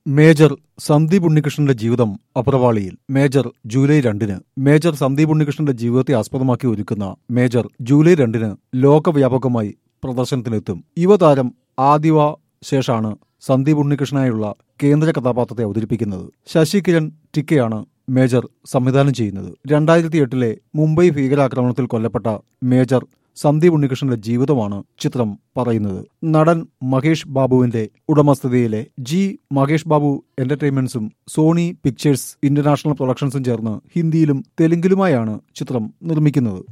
major Sandeep ഉണ്ണികൃഷ്ണന്റെ ജീവിതം അപ്രവാളിയിൽ മേജർ ജൂലൈ രണ്ടിന് മേജർ സന്ദീപ് ഉണ്ണികൃഷ്ണന്റെ ജീവിതത്തെ ആസ്പദമാക്കി ഒരുക്കുന്ന മേജർ ജൂലൈ രണ്ടിന് ലോകവ്യാപകമായി പ്രദർശനത്തിനെത്തും യുവതാരം ആദിവ ശേഷാണ് സന്ദീപ് ഉണ്ണികൃഷ്ണനായുള്ള കേന്ദ്ര കഥാപാത്രത്തെ അവതരിപ്പിക്കുന്നത് ശശി കിരൺ ടിക്കയാണ് മേജർ സംവിധാനം ചെയ്യുന്നത് രണ്ടായിരത്തി എട്ടിലെ മുംബൈ ഭീകരാക്രമണത്തിൽ കൊല്ലപ്പെട്ട മേജർ സന്ദീപ് ഉണ്ണികൃഷ്ണന്റെ ജീവിതമാണ് ചിത്രം പറയുന്നത് നടൻ മഹേഷ് ബാബുവിന്റെ ഉടമസ്ഥതയിലെ ജി മഹേഷ് ബാബു എന്റർടൈൻമെന്റ്സും സോണി പിക്ചേഴ്സ് ഇന്റർനാഷണൽ പ്രൊഡക്ഷൻസും ചേർന്ന് ഹിന്ദിയിലും തെലുങ്കിലുമായാണ് ചിത്രം നിർമ്മിക്കുന്നത്